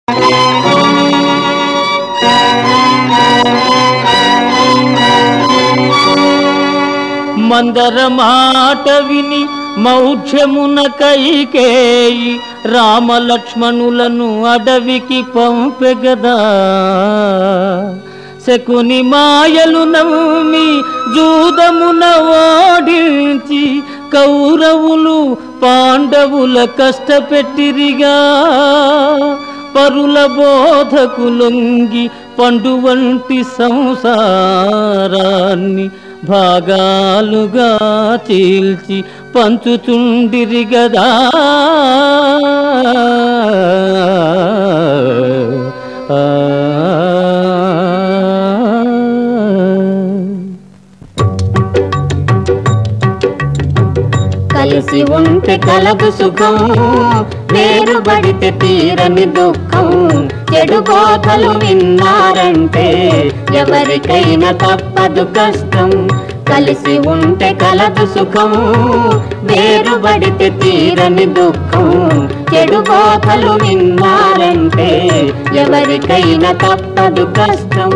మందర మాట విని మౌఢ్యమున కైకేయి రామలక్ష్మణులను అడవికి పంపెగదా శకుని మాయలు నమ్మి జూదమున ఓడించి కౌరవులు పాండవుల కష్టపెట్టిరిగా పరుల బోధకు లొంగి పండు వంటి సంసారాన్ని భాగాలుగా చీల్చి పంచుచుండిరి గదా ఆ కలిసి ఉంటే కలదు సుఖం వేరుబడితే తీరని దుఃఖం చెడు బోధలు విన్నారంటే ఎవరికైనా తప్పదు కష్టం కలిసి ఉంటే కలదు సుఖం వేరుబడితే తీరని దుఃఖం చెడు బోధలు విన్నారంటే ఎవరికైనా తప్పదు కష్టం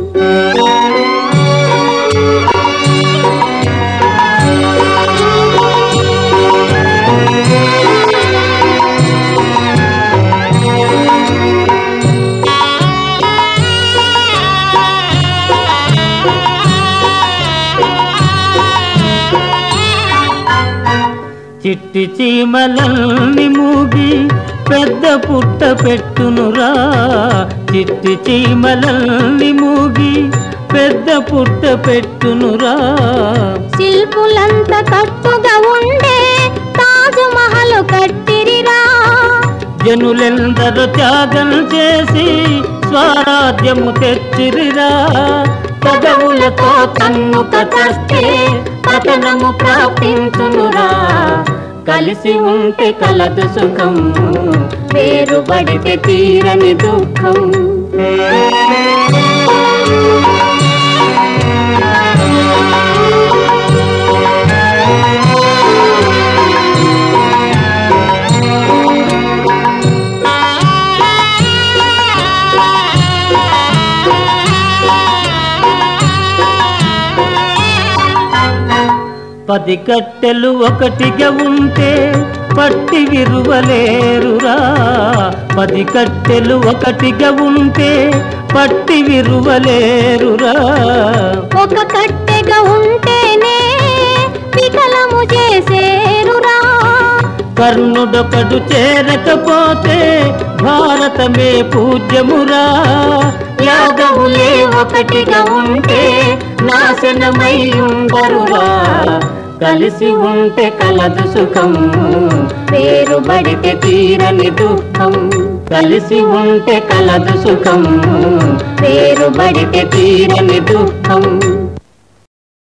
చిట్టి చీమలల్ని మూగి పెద్ద పుట్ట పెట్టునురా చిట్టి చీమలల్ని మూగి పెద్ద పుట్ట పెట్టునురా శిల్పులంత కట్టుగా ఉండే తాజు మహల్ కట్టిరిరా జనులెందరూ త్యాగం చేసి స్వరాజ్యము తెచ్చిరిరా పదవులతో తన్ను కస్తే పతనము ప్రాప్తించునురా కలిసి ఉంటే కలదు సుఖం వేరుబడితే తీరని దుఃఖం పది కట్టెలు ఒకటిగా ఉంటే పట్టి విరువలేరురా పది కట్టెలు ఒకటిగా ఉంటే పట్టి విరువలేరురా ఒక కట్టెగా ఉంటేనే వికలము చేసేరురా కర్ణుడొకడు చేరకపోతే భారతమే పూజ్యమురా యాదవులే ఒకటిగా ఉంటే నాశనమై ఉండరురా కలిసి ఉంటే కలదు సుఖం వేరుబడితే తీరని దుఃఖం కలిసి ఉంటే కలదు సుఖం వేరుబడితే తీరని దుఃఖం